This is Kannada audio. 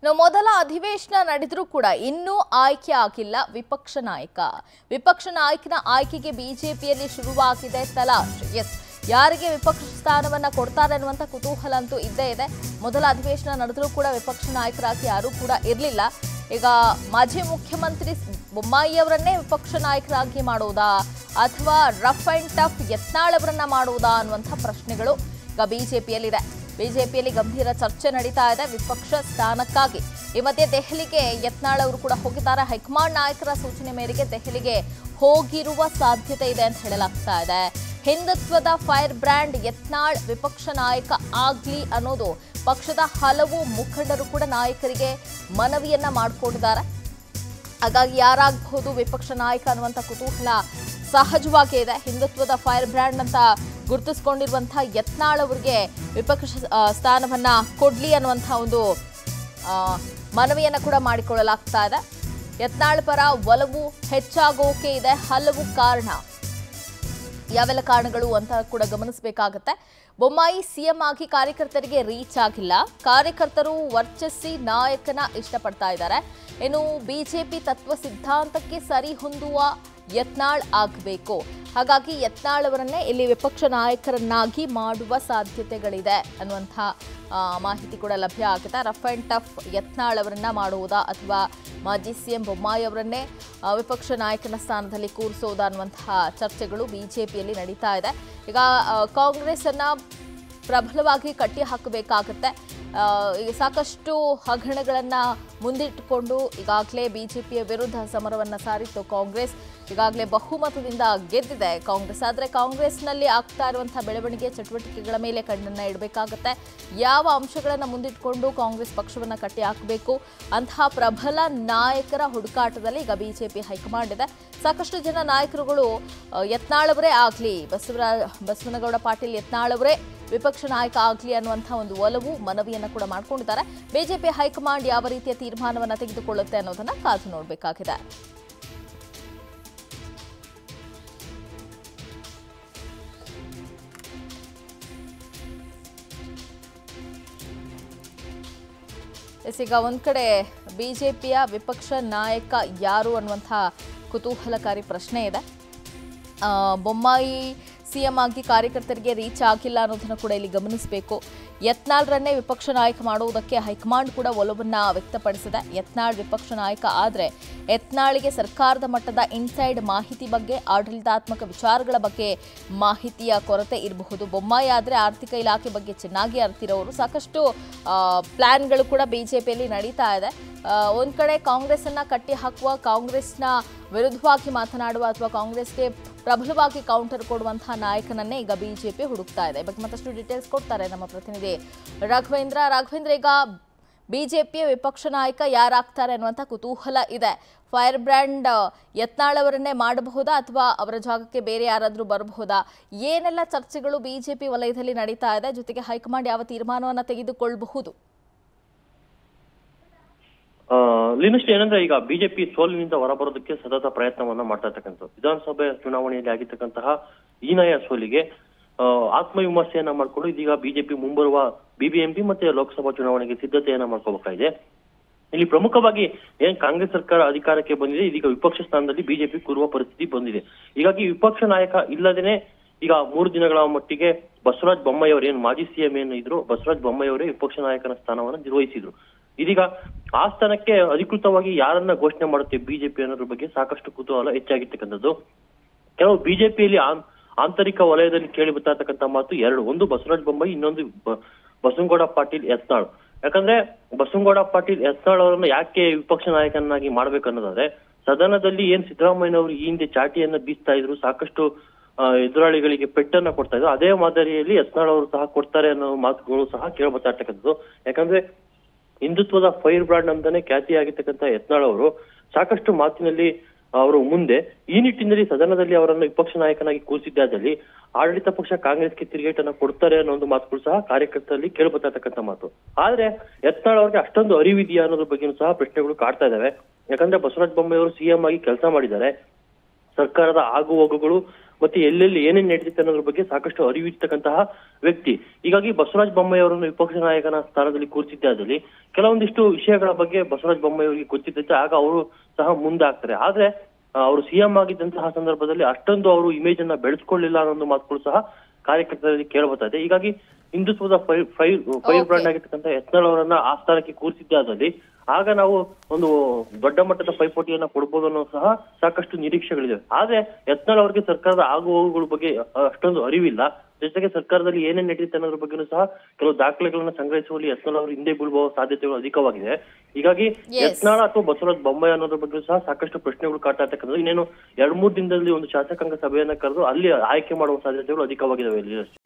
ಇನ್ನು ಮೊದಲ ಅಧಿವೇಶನ ನಡೆದರೂ ಕೂಡ ಇನ್ನೂ ಆಯ್ಕೆ ಆಗಿಲ್ಲ ವಿಪಕ್ಷ ನಾಯಕ ವಿಪಕ್ಷ ನಾಯಕನ ಆಯ್ಕೆಗೆ ಬಿಜೆಪಿಯಲ್ಲಿ ಶುರುವಾಗಿದೆ ತಲಾಶ್ ಎಸ್ ಯಾರಿಗೆ ವಿಪಕ್ಷ ಸ್ಥಾನವನ್ನ ಕೊಡ್ತಾರೆ ಅನ್ನುವಂಥ ಕುತೂಹಲ ಅಂತೂ ಇದ್ದೇ ಇದೆ ಮೊದಲ ಅಧಿವೇಶನ ನಡೆದರೂ ಕೂಡ ವಿಪಕ್ಷ ನಾಯಕರಾಗಿ ಯಾರೂ ಕೂಡ ಇರಲಿಲ್ಲ ಈಗ ಮಾಜಿ ಮುಖ್ಯಮಂತ್ರಿ ಬೊಮ್ಮಾಯಿ ಅವರನ್ನೇ ವಿಪಕ್ಷ ನಾಯಕರಾಗಿ ಮಾಡುವುದಾ ಅಥವಾ ರಫ್ ಅಂಡ್ ಟಫ್ ಯತ್ನಾಳ್ ಅವರನ್ನ ಮಾಡುವುದಾ ಅನ್ನುವಂಥ ಪ್ರಶ್ನೆಗಳು ಈಗ ಬಿಜೆಪಿಯಲ್ಲಿದೆ ಬಿಜೆಪಿಯಲ್ಲಿ ಗಂಭೀರ ಚರ್ಚೆ ನಡೀತಾ ಇದೆ ವಿಪಕ್ಷ ಸ್ಥಾನಕ್ಕಾಗಿ ಈ ಮಧ್ಯೆ ದೆಹಲಿಗೆ ಯತ್ನಾಳ್ ಅವರು ಕೂಡ ಹೋಗಿದ್ದಾರೆ ಹೈಕಮಾಂಡ್ ನಾಯಕರ ಸೂಚನೆ ಮೇರೆಗೆ ದೆಹಲಿಗೆ ಹೋಗಿರುವ ಸಾಧ್ಯತೆ ಇದೆ ಅಂತ ಹೇಳಲಾಗ್ತಾ ಇದೆ ಹಿಂದುತ್ವದ ಫೈರ್ ಬ್ರ್ಯಾಂಡ್ ಯತ್ನಾಳ್ ವಿಪಕ್ಷ ನಾಯಕ ಆಗ್ಲಿ ಅನ್ನೋದು ಪಕ್ಷದ ಹಲವು ಮುಖಂಡರು ಕೂಡ ನಾಯಕರಿಗೆ ಮನವಿಯನ್ನ ಮಾಡಿಕೊಂಡಿದ್ದಾರೆ ಹಾಗಾಗಿ ಯಾರಾಗಬಹುದು ವಿಪಕ್ಷ ನಾಯಕ ಅನ್ನುವಂಥ ಕುತೂಹಲ ಸಹಜವಾಗಿ ಇದೆ ಹಿಂದುತ್ವದ ಫೈರ್ ಬ್ರ್ಯಾಂಡ್ ಅಂತ ಗುರುತಿಸ್ಕೊಂಡಿರುವಂತಹ ಯತ್ನಾಳ್ ಅವರಿಗೆ ವಿಪಕ್ಷ ಆ, ಸ್ಥಾನವನ್ನ ಕೊಡ್ಲಿ ಅನ್ನುವಂಥ ಒಂದು ಆ, ಮನವಿಯನ್ನ ಕೂಡ ಮಾಡಿಕೊಳ್ಳಲಾಗ್ತಾ ಇದೆ ಯತ್ನಾಳ್ ಪರ ಒಲವು ಹೆಚ್ಚಾಗೋಕೆ ಇದೆ ಹಲವು ಕಾರಣ ಯಾವೆಲ್ಲ ಕಾರಣಗಳು ಅಂತ ಕೂಡ ಗಮನಿಸಬೇಕಾಗತ್ತೆ ಬೊಮ್ಮಾಯಿ ಸಿಎಂ ಆಗಿ ಕಾರ್ಯಕರ್ತರಿಗೆ ರೀಚ್ ಆಗಿಲ್ಲ ಕಾರ್ಯಕರ್ತರು ವರ್ಚಸ್ಸಿ ನಾಯಕನ ಇಷ್ಟಪಡ್ತಾ ಇದ್ದಾರೆ ಇನ್ನು ಬಿಜೆಪಿ ತತ್ವ ಸಿದ್ಧಾಂತಕ್ಕೆ ಸರಿ ಹೊಂದುವ ಯತ್ನಾಳ್ ಆಗಬೇಕು ಹಾಗಾಗಿ ಯತ್ನಾಳ್ ಅವರನ್ನೇ ಇಲ್ಲಿ ವಿಪಕ್ಷ ನಾಯಕರನ್ನಾಗಿ ಮಾಡುವ ಸಾಧ್ಯತೆಗಳಿದೆ ಅನ್ನುವಂಥ ಆ, ಮಾಹಿತಿ ಕೂಡ ಲಭ್ಯ ಆಗುತ್ತೆ ರಫ್ ಆ್ಯಂಡ್ ಟಫ್ ಯತ್ನಾಳ್ ಅವರನ್ನ ಮಾಡುವುದಾ ಅಥವಾ ಮಾಜಿ ಸಿಎಂ ಬೊಮ್ಮಾಯಿ ಅವರನ್ನೇ ಆ, ವಿಪಕ್ಷ ನಾಯಕನ ಸ್ಥಾನದಲ್ಲಿ ಕೂರಿಸೋದಾ ಅನ್ನುವಂತಹ ಚರ್ಚೆಗಳು ಬಿಜೆಪಿಯಲ್ಲಿ ನಡೀತಾ ಇದೆ ಈಗ ಆ, ಕಾಂಗ್ರೆಸ್ಸನ್ನ ಪ್ರಬಲವಾಗಿ ಕಟ್ಟಿ ಹಾಕಬೇಕಾಗತ್ತೆ ಆ, ಈಗ ಸಾಕಷ್ಟು ಹಗರಣಗಳನ್ನು ಮುಂದಿಟ್ಟುಕೊಂಡು ಈಗಾಗಲೇ ಬಿಜೆಪಿಯ ವಿರುದ್ಧ ಸಮರವನ್ನು ಸಾರಿತ್ತು ಕಾಂಗ್ರೆಸ್ ಈಗಾಗಲೇ ಬಹುಮತದಿಂದ ಗೆದ್ದಿದೆ ಕಾಂಗ್ರೆಸ್ ಆದರೆ ಕಾಂಗ್ರೆಸ್ನಲ್ಲಿ ಆಗ್ತಾ ಇರುವಂತಹ ಬೆಳವಣಿಗೆ ಚಟುವಟಿಕೆಗಳ ಮೇಲೆ ಕಣ್ಣನ್ನು ಇಡಬೇಕಾಗತ್ತೆ ಯಾವ ಅಂಶಗಳನ್ನು ಮುಂದಿಟ್ಕೊಂಡು ಕಾಂಗ್ರೆಸ್ ಪಕ್ಷವನ್ನು ಕಟ್ಟಿ ಹಾಕಬೇಕು ಅಂತಹ ಪ್ರಬಲ ನಾಯಕರ ಹುಡುಕಾಟದಲ್ಲಿ ಈಗ ಬಿಜೆಪಿ ಹೈಕಮಾಂಡ್ ಇದೆ ಸಾಕಷ್ಟು ಜನ ನಾಯಕರುಗಳು ಆ, ಯತ್ನಾಳವರೇ ಆಗಲಿ ಬಸವರ ಬಸವನಗೌಡ ಪಾಟೀಲ್ ಯತ್ನಾಳವರೇ ವಿಪಕ್ಷ ನಾಯಕ ಆಗಲಿ ಅನ್ನುವಂಥ ಒಂದು ಒಲವು ಮನವಿಯನ್ನು ಕೂಡ ಮಾಡ್ಕೊಂಡಿದ್ದಾರೆ ಬಿಜೆಪಿ ಹೈಕಮಾಂಡ್ ಯಾವ ರೀತಿಯ ತೀರ್ಮಾನವನ್ನು ತೆಗೆದುಕೊಳ್ಳುತ್ತೆ ಅನ್ನೋದನ್ನ ಕಾದು ನೋಡಬೇಕಾಗಿದೆ ಎಸ್, ಈಗ ಒಂದ್ ಕಡೆ ಬಿಜೆಪಿಯ ವಿಪಕ್ಷ ನಾಯಕ ಯಾರು ಅನ್ನುವಂಥ ಕುತೂಹಲಕಾರಿ ಪ್ರಶ್ನೆ ಇದೆ ಆ, ಬೊಮ್ಮಾಯಿ ಸಿಎಂ ಆಗಿ ಕಾರ್ಯಕರ್ತರಿಗೆ ರೀಚ್ ಆಗಿಲ್ಲ ಅನ್ನೋದನ್ನು ಕೂಡ ಇಲ್ಲಿ ಗಮನಿಸಬೇಕು ಯತ್ನಾಳ್ರನ್ನೇ ವಿಪಕ್ಷ ನಾಯಕ ಮಾಡುವುದಕ್ಕೆ ಹೈಕಮಾಂಡ್ ಕೂಡ ಒಲವನ್ನ ವ್ಯಕ್ತಪಡಿಸಿದೆ ಯತ್ನಾಳ್ ವಿಪಕ್ಷ ನಾಯಕ ಆದರೆ ಯತ್ನಾಳಿಗೆ ಸರ್ಕಾರದ ಮಟ್ಟದ ಇನ್ಸೈಡ್ ಮಾಹಿತಿ ಬಗ್ಗೆ ಆಡಳಿತಾತ್ಮಕ ವಿಚಾರಗಳ ಬಗ್ಗೆ ಮಾಹಿತಿಯ ಕೊರತೆ ಇರಬಹುದು ಬೊಮ್ಮಾಯಿ ಆದರೆ ಆರ್ಥಿಕ ಇಲಾಖೆ ಬಗ್ಗೆ ಚೆನ್ನಾಗಿ ಅರ್ತಿರೋರು ಸಾಕಷ್ಟು ಆ, ಪ್ಲಾನ್ಗಳು ಕೂಡ ಬಿಜೆಪಿಯಲ್ಲಿ ನಡೀತಾ ಇದೆ ಆ, ಒಂದ್ ಕಡೆ ಕಾಂಗ್ರೆಸ್ ಅನ್ನ ಕಟ್ಟಿ ಹಾಕುವ ಕಾಂಗ್ರೆಸ್ನ ವಿರುದ್ಧವಾಗಿ ಮಾತನಾಡುವ ಅಥವಾ ಕಾಂಗ್ರೆಸ್ಗೆ ಪ್ರಬಲವಾಗಿ ಕೌಂಟರ್ ಕೊಡುವಂತಹ ನಾಯಕನನ್ನೇ ಈಗ ಬಿಜೆಪಿ ಹುಡುಕ್ತಾ ಇದೆ ಈ ಬಗ್ಗೆ ಮತ್ತಷ್ಟು ಡೀಟೇಲ್ಸ್ ಕೊಡ್ತಾರೆ ನಮ್ಮ ಪ್ರತಿನಿಧಿ ರಾಘವೇಂದ್ರ ರಾಘವೇಂದ್ರ ಈಗ ಬಿಜೆಪಿಯ ವಿಪಕ್ಷ ನಾಯಕ ಯಾರಾಗ್ತಾರೆ ಅನ್ನುವಂಥ ಕುತೂಹಲ ಇದೆ ಫೈರ್ ಬ್ರ್ಯಾಂಡ್ ಯತ್ನಾಳ್ ಅವರನ್ನೇ ಮಾಡಬಹುದಾ ಅಥವಾ ಅವರ ಜಾಗಕ್ಕೆ ಬೇರೆ ಯಾರಾದರೂ ಬರಬಹುದಾ ಏನೆಲ್ಲ ಚರ್ಚೆಗಳು ಬಿಜೆಪಿ ವಲಯದಲ್ಲಿ ನಡೀತಾ ಇದೆ ಜೊತೆಗೆ ಹೈಕಮಾಂಡ್ ಯಾವ ತೀರ್ಮಾನವನ್ನು ತೆಗೆದುಕೊಳ್ಳಬಹುದು ಆ, ಲಿನಿಸ್ಟ್ ಏನಂದ್ರೆ ಈಗ ಬಿಜೆಪಿ ಸೋಲಿನಿಂದ ಹೊರಬರೋದಕ್ಕೆ ಸತತ ಪ್ರಯತ್ನವನ್ನ ಮಾಡ್ತಾ ಇರ್ತಕ್ಕಂಥದ್ದು ವಿಧಾನಸಭೆ ಚುನಾವಣೆಯಲ್ಲಿ ಆಗಿರ್ತಕ್ಕಂತಹ ಹೀನಾಯ ಸೋಲಿಗೆ ಆ, ಆತ್ಮವಿಮರ್ಶೆಯನ್ನ ಮಾಡ್ಕೊಂಡು ಇದೀಗ ಬಿಜೆಪಿ ಮುಂಬರುವ ಬಿಬಿಎಂಪಿ ಮತ್ತೆ ಲೋಕಸಭಾ ಚುನಾವಣೆಗೆ ಸಿದ್ಧತೆಯನ್ನ ಮಾಡ್ಕೋಬೇಕಾಗಿದೆ ಇಲ್ಲಿ ಪ್ರಮುಖವಾಗಿ ಏನ್ ಕಾಂಗ್ರೆಸ್ ಸರ್ಕಾರ ಅಧಿಕಾರಕ್ಕೆ ಬಂದಿದೆ ಇದೀಗ ವಿಪಕ್ಷ ಸ್ಥಾನದಲ್ಲಿ ಬಿಜೆಪಿ ಕೂರುವ ಪರಿಸ್ಥಿತಿ ಬಂದಿದೆ ಹೀಗಾಗಿ ವಿಪಕ್ಷ ನಾಯಕ ಇಲ್ಲದೇನೆ ಈಗ ಮೂರು ದಿನಗಳ ಮಟ್ಟಿಗೆ ಬಸವರಾಜ ಬೊಮ್ಮಾಯಿ ಅವರು ಏನು ಮಾಜಿ ಸಿಎಂ ಏನು ಇದ್ರು ಬಸವರಾಜ ಬೊಮ್ಮಾಯಿ ಅವರೇ ವಿಪಕ್ಷ ನಾಯಕನ ಸ್ಥಾನವನ್ನು ನಿರ್ವಹಿಸಿದ್ರು ಇದೀಗ ಆ ಸ್ಥಾನಕ್ಕೆ ಅಧಿಕೃತವಾಗಿ ಯಾರನ್ನ ಘೋಷಣೆ ಮಾಡುತ್ತೆ ಬಿಜೆಪಿ ಅನ್ನೋದ್ರ ಬಗ್ಗೆ ಸಾಕಷ್ಟು ಕುತೂಹಲ ಹೆಚ್ಚಾಗಿರ್ತಕ್ಕಂಥದ್ದು ಕೆಲವು ಬಿಜೆಪಿಯಲ್ಲಿ ಆಂತರಿಕ ವಲಯದಲ್ಲಿ ಕೇಳಿ ಬರ್ತಾ ಇರ್ತಕ್ಕಂಥ ಮಾತು ಎರಡು ಒಂದು ಬಸವರಾಜ ಬೊಮ್ಮಾಯಿ ಇನ್ನೊಂದು ಬ- ಬಸವನಗೌಡ ಪಾಟೀಲ್ ಯತ್ನಾಳ್ ಯಾಕಂದ್ರೆ ಬಸವನಗೌಡ ಪಾಟೀಲ್ ಯತ್ನಾಳ್ ಅವರನ್ನ ಯಾಕೆ ವಿಪಕ್ಷ ನಾಯಕನಾಗಿ ಮಾಡ್ಬೇಕನ್ನೋದಾದ್ರೆ ಸದನದಲ್ಲಿ ಏನ್ ಸಿದ್ದರಾಮಯ್ಯನವರು ಈ ಹಿಂದೆ ಚಾಟಿಯನ್ನ ಬೀಸ್ತಾ ಇದ್ರು ಸಾಕಷ್ಟು ಆ, ಎದುರಾಳಿಗಳಿಗೆ ಪೆಟ್ಟನ್ನ ಕೊಡ್ತಾ ಇದ್ರು ಅದೇ ಮಾದರಿಯಲ್ಲಿ ಯತ್ನಾಳ್ ಅವರು ಸಹ ಕೊಡ್ತಾರೆ ಅನ್ನೋ ಮಾತುಗಳು ಸಹ ಕೇಳಬರ್ತಾ ಇರ್ತಕ್ಕಂಥದ್ದು ಯಾಕಂದ್ರೆ ಹಿಂದುತ್ವದ ಫೈರ್ ಬ್ರಾಂಡ್ ಅಂತಾನೆ ಖ್ಯಾತಿಯಾಗಿರ್ತಕ್ಕಂಥ ಯತ್ನಾಳ್ ಅವರು ಸಾಕಷ್ಟು ಮಾತಿನಲ್ಲಿ ಅವರು ಮುಂದೆ ಈ ನಿಟ್ಟಿನಲ್ಲಿ ಸದನದಲ್ಲಿ ಅವರನ್ನು ವಿಪಕ್ಷ ನಾಯಕನಾಗಿ ಕೂರಿಸಿದ್ದಾದಲ್ಲಿ ಆಡಳಿತ ಪಕ್ಷ ಕಾಂಗ್ರೆಸ್ಗೆ ತಿರುಗೇಟನ್ನ ಕೊಡ್ತಾರೆ ಅನ್ನೋ ಒಂದು ಮಾತುಗಳು ಸಹ ಕಾರ್ಯಕರ್ತರಲ್ಲಿ ಕೇಳ್ಬರ್ತಾ ಇರ್ತಕ್ಕಂಥ ಮಾತು ಆದ್ರೆ ಯತ್ನಾಳ್ ಅವ್ರಿಗೆ ಅಷ್ಟೊಂದು ಅರಿವಿದೆಯಾ ಅನ್ನೋದ್ರ ಬಗ್ಗೆನೂ ಸಹ ಪ್ರಶ್ನೆಗಳು ಕಾಡ್ತಾ ಇದಾವೆ ಯಾಕಂದ್ರೆ ಬಸವರಾಜ ಬೊಮ್ಮಾಯಿ ಅವರು ಸಿಎಂ ಆಗಿ ಕೆಲಸ ಮಾಡಿದ್ದಾರೆ ಸರ್ಕಾರದ ಆಗು ಹೋಗುಗಳು ಮತ್ತೆ ಎಲ್ಲೆಲ್ಲಿ ಏನೇನ್ ನಡೀತಿದೆ ಅನ್ನೋದ್ರ ಬಗ್ಗೆ ಸಾಕಷ್ಟು ಅರಿವಿರ್ತಕ್ಕಂತಹ ವ್ಯಕ್ತಿ ಹೀಗಾಗಿ ಬಸವರಾಜ ಬೊಮ್ಮಾಯಿ ಅವರನ್ನು ವಿಪಕ್ಷ ನಾಯಕನ ಸ್ಥಾನದಲ್ಲಿ ಕೂರಿಸಿದ್ದಾದಲ್ಲಿ ಕೆಲವೊಂದಿಷ್ಟು ವಿಷಯಗಳ ಬಗ್ಗೆ ಬಸವರಾಜ ಬೊಮ್ಮಾಯಿ ಅವರಿಗೆ ಗೊತ್ತಿದ್ದೈತೆ ಆಗ ಅವರು ಸಹ ಮುಂದೆ ಆಗ್ತಾರೆ ಆದ್ರೆ ಆ, ಅವರು ಸಿಎಂ ಆಗಿದ್ದಂತಹ ಸಂದರ್ಭದಲ್ಲಿ ಅಷ್ಟೊಂದು ಅವರು ಇಮೇಜ್ ಅನ್ನ ಬೆಳೆಸ್ಕೊಳ್ಳಿಲ್ಲ ಅನ್ನೋ ಒಂದು ಮಾತುಗಳು ಸಹ ಕಾರ್ಯಕರ್ತರಲ್ಲಿ ಕೇಳಬರ್ತಾ ಇದೆ ಹೀಗಾಗಿ ಹಿಂದುತ್ವದ fire fire fire Okay. Brand ಆಗಿರ್ತಕ್ಕಂಥ ಯತ್ನಾಳ್ ಅವರನ್ನ ಆ ಸ್ಥಾನಕ್ಕೆ ಕೂರಿಸಿದ್ದಾದಲ್ಲಿ ಆಗ ನಾವು ಒಂದು ದೊಡ್ಡ ಮಟ್ಟದ ಪೈಪೋಟಿಯನ್ನ ಕೊಡ್ಬೋದು ಅನ್ನೋ ಸಹ ಸಾಕಷ್ಟು ನಿರೀಕ್ಷೆಗಳಿದೆ ಆದ್ರೆ ಯತ್ನಾಳ್ ಅವರಿಗೆ ಸರ್ಕಾರದ ಆಗು ಹೋಗುಗಳ ಬಗ್ಗೆ ಅಷ್ಟೊಂದು ಅರಿವಿಲ್ಲ ಜೊತೆಗೆ ಸರ್ಕಾರದಲ್ಲಿ ಏನೇನ್ ನಡೀತಿದೆ ಅನ್ನೋದ್ರ ಬಗ್ಗೆನೂ ಸಹ ಕೆಲವು ದಾಖಲೆಗಳನ್ನ ಸಂಗ್ರಹಿಸುವಲ್ಲಿ ಯತ್ನಾಳ್ ಅವರು ಹಿಂದೆ ಬೀಳುವ ಸಾಧ್ಯತೆಗಳು ಅಧಿಕವಾಗಿದೆ ಹೀಗಾಗಿ Yes. ಯತ್ನಾಳ ಅಥವಾ ಬಸವರಾಜ ಬೊಮ್ಮಾಯಿ ಅನ್ನೋದ್ರ ಬಗ್ಗೆ ಸಹ ಸಾಕಷ್ಟು ಪ್ರಶ್ನೆಗಳು ಕಾಡ್ತಾ ಇರ್ತಕ್ಕಂಥದ್ದು ಇನ್ನೇನು ಎರಡ್ ಮೂರ್ ದಿನದಲ್ಲಿ ಒಂದು ಶಾಸಕಾಂಗ ಸಭೆಯನ್ನ ಕರೆದು ಅಲ್ಲಿ ಆಯ್ಕೆ ಮಾಡುವ ಸಾಧ್ಯತೆಗಳು ಅಧಿಕವಾಗಿದ್ದಾವೆ ಇಲ್ಲಿ